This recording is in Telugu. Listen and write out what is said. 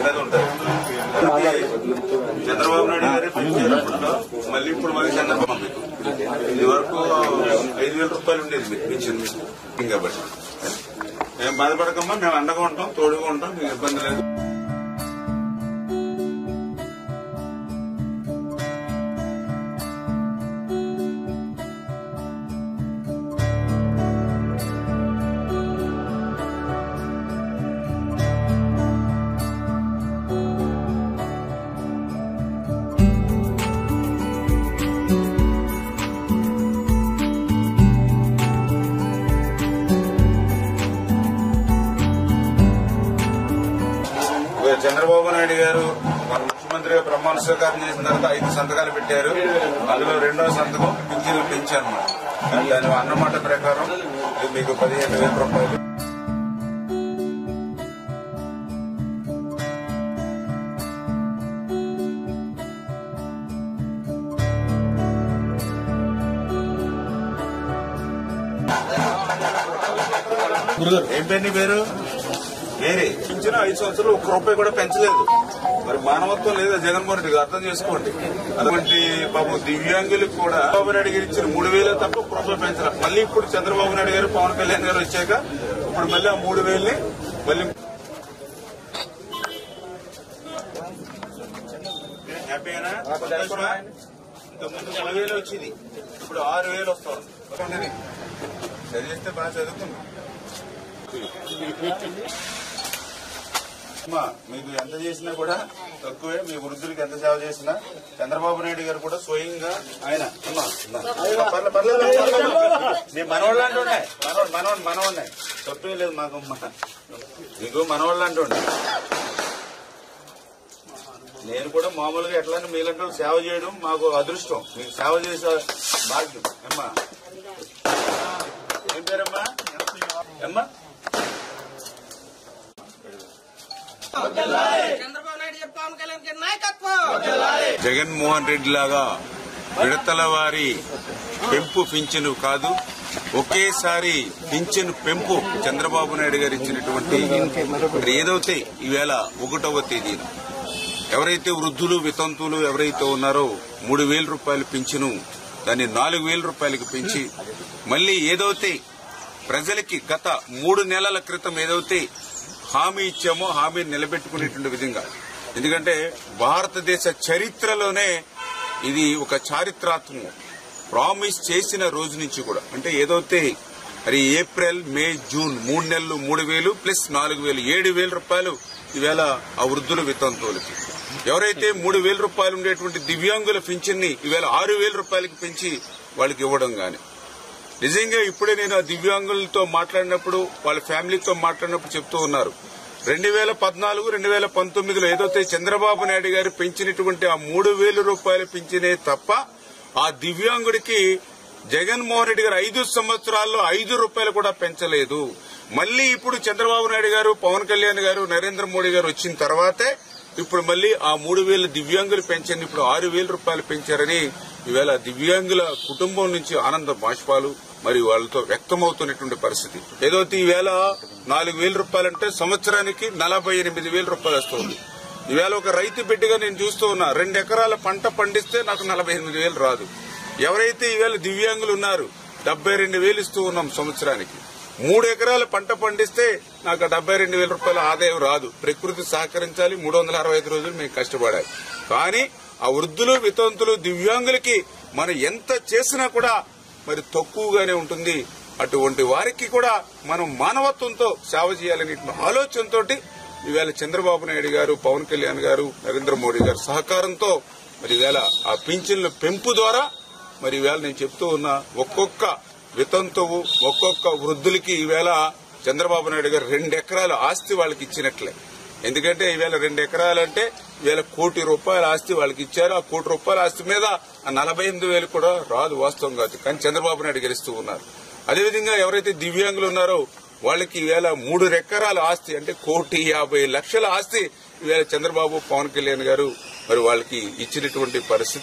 ఇలాగే ఉంటారు అది చంద్రబాబు నాయుడు గారే పెంచారు అప్పట్లో మళ్ళీ ఇప్పుడు మళ్ళీ చంద్రబాబు మీకు ఇది వరకు ఐదు వేల రూపాయలు ఉండేది మీకు పెంచింది కాబట్టి మేము బాధపడకమ్మా మేము అండగా ఉంటాం తోడుగా ఉంటాం మీకు ఇబ్బంది లేదు చంద్రబాబు నాయుడు గారు మన ముఖ్యమంత్రిగా ప్రమాణ స్వీకారం చేసిన తర్వాత ఐదు సంతకాలు పెట్టారు అందులో రెండో సంతకం పింఛన్లు పెంచారన్నమాట దాని అన్నమాట ప్రకారం ఇది మీకు పదిహేను వేల రూపాయలు ఏం పేరు నీ పేరు వేరే పింఛను ఐదు సంవత్సరాలు ఒక్క రూపాయి కూడా పెంచలేదు మరి మానవత్వం లేదా జగన్మోహన్ రెడ్డి గారు అర్థం చేసుకోండి అటువంటి పాపం దివ్యాంగులకు కూడా చంద్రబాబు నాయుడు గారు ఇచ్చిన మూడు వేలు తప్ప ఒక్క రూపాయి పెంచాలి మళ్ళీ ఇప్పుడు చంద్రబాబు నాయుడు గారు పవన్ కళ్యాణ్ గారు వచ్చాక ఇప్పుడు మళ్ళీ ఆ మూడు వేలని మళ్ళీ హ్యాపీనా సంతోషమా? ఇంతకుముందు మూడు వేలు వచ్చింది ఇప్పుడు ఆరు వేలు వస్తుంది చదివిస్తే బాగా చదువుకున్నాం అమ్మా, మీకు ఎంత చేసినా కూడా తక్కువే మీ వృద్ధులకి ఎంత సేవ చేసినా చంద్రబాబు నాయుడు గారు కూడా స్వయంగా ఆయన అమ్మా, అమ్మా. పర్లే, పర్లేదు, పర్లేదు. నీ మనవాళ్ళు అంటుండే మనవాడు మనవాడు మనవాడినే తప్పేం లేదు మాకు అమ్మ. నీకు మనవాళ్ళు అంటుండే నేను కూడా మామూలుగా ఎట్లా మీలంటే వాళ్ళకి సేవ చేయడం మాకు అదృష్టం మీకు సేవ చేసే భాగ్యం అమ్మా ఏం పేరమ్మా అమ్మా చంద్రబాబు నాయుడు చెప్పి పవన్ కళ్యాణ్ గారి నాయకత్వం జగన్మోహన్ రెడ్డి లాగా విడతల వారి పెంపు పింఛను కాదు ఒకేసారి పింఛను పెంపు చంద్రబాబు నాయుడు గారు ఇచ్చినటువంటి మరి ఏదైతే ఈవేళ ఒకటవ తేదీన ఎవరైతే వృద్ధులు వితంతువులు ఎవరైతే ఉన్నారో మూడు వేల రూపాయలు పింఛను దాన్ని నాలుగు వేల రూపాయలకి పెంచి మళ్ళీ ఏదైతే ప్రజలకి గత మూడు నెలల క్రితం ఏదైతే హామీ ఇచ్చామో హామీ నిలబెట్టుకునేటువంటి విధంగా ఎందుకంటే భారతదేశ చరిత్రలోనే ఇది ఒక చారిత్రాత్మకం ప్రామిస్ చేసిన రోజు నుంచి కూడా అంటే ఏదైతే మరి ఏప్రిల్ మే జూన్ మూడు నెలలు మూడు వేలు ప్లస్ నాలుగు వేలు ఏడు వేల రూపాయలు ఈవేళ ఆ వృద్ధుల వితంతువులకి ఎవరైతే మూడు వేల రూపాయలు ఉండేటువంటి దివ్యాంగుల పింఛన్ని ఈవేళ ఆరు వేల రూపాయలకి పెంచి వాళ్ళకి ఇవ్వడం గాని నిజంగా ఇప్పుడే నేను ఆ దివ్యాంగులతో మాట్లాడినప్పుడు వాళ్ళ ఫ్యామిలీతో మాట్లాడినప్పుడు చెప్తూ ఉన్నారు రెండు వేల పద్నాలుగు రెండు వేల పంతొమ్మిదిలో ఏదైతే చంద్రబాబు నాయుడు గారు పెంచినటువంటి ఆ మూడు వేల రూపాయలు పెంచినే తప్ప ఆ దివ్యాంగుడికి జగన్మోహన్ రెడ్డి గారు ఐదు సంవత్సరాల్లో ఐదు రూపాయలు కూడా పెంచలేదు మళ్ళీ ఇప్పుడు చంద్రబాబు నాయుడు గారు పవన్ కళ్యాణ్ గారు నరేంద్ర మోడీ గారు వచ్చిన తర్వాతే ఇప్పుడు మళ్ళీ ఆ మూడు వేల దివ్యాంగులు పెంచండి ఇప్పుడు ఆరు వేల రూపాయలు పెంచారని ఈవేళ దివ్యాంగుల కుటుంబం నుంచి ఆనంద బాష్పాలు మరియు వాళ్ళతో వ్యక్తమవుతున్నటువంటి పరిస్థితి ఏదైతే ఈవేళ నాలుగు వేల రూపాయలంటే సంవత్సరానికి నలభై ఎనిమిది వేల రూపాయలు వస్తుంది ఈవేళ ఒక రైతు బిడ్డగా నేను చూస్తూ ఉన్నా రెండు ఎకరాల పంట పండిస్తే నాకు నలభై ఎనిమిది వేలు రాదు ఎవరైతే ఈవేళ దివ్యాంగులు ఉన్నారు డెబ్బై రెండు వేలు ఇస్తూ ఉన్నాం సంవత్సరానికి మూడు ఎకరాల పంట పండిస్తే నాకు డెబ్బై రెండు వేల రూపాయల ఆదాయం రాదు ప్రకృతి సహకరించాలి మూడు వందల అరవై ఐదు రోజులు మేము కష్టపడాలి కానీ ఆ వృద్ధులు వితంతులు దివ్యాంగులకి మనం ఎంత చేసినా కూడా మరి తక్కువగానే ఉంటుంది అటువంటి వారికి కూడా మనం మానవత్వంతో సేవ చేయాలనే ఆలోచనతో ఈవేళ చంద్రబాబు నాయుడు గారు పవన్ కళ్యాణ్ గారు నరేంద్ర మోడీ గారు సహకారంతో మరి ఈవేళ ఆ పింఛన్ల పెంపు ద్వారా మరి ఈవేళ నేను చెప్తూ ఉన్నా ఒక్కొక్క వితంతువు ఒక్కొక్క వృద్ధులకి ఈవేళ చంద్రబాబు నాయుడు గారు రెండు ఎకరాల ఆస్తి వాళ్ళకి ఇచ్చినట్లే ఎందుకంటే ఈవేళ రెండు ఎకరాలు అంటే ఈవేళ కోటి రూపాయల ఆస్తి వాళ్ళకి ఇచ్చారు ఆ కోటి రూపాయల ఆస్తి మీద ఆ నలభై ఎనిమిది వేలు కూడా రాదు వాస్తవం కాదు కానీ చంద్రబాబు నాయుడు గెలుస్తూ ఉన్నారు అదేవిధంగా ఎవరైతే దివ్యాంగులు ఉన్నారో వాళ్ళకి ఈవేళ మూడు ఎకరాల ఆస్తి అంటే కోటి యాభై లక్షల ఆస్తి ఈవేళ చంద్రబాబు పవన్ కళ్యాణ్ గారు మరి వాళ్ళకి ఇచ్చినటువంటి పరిస్థితి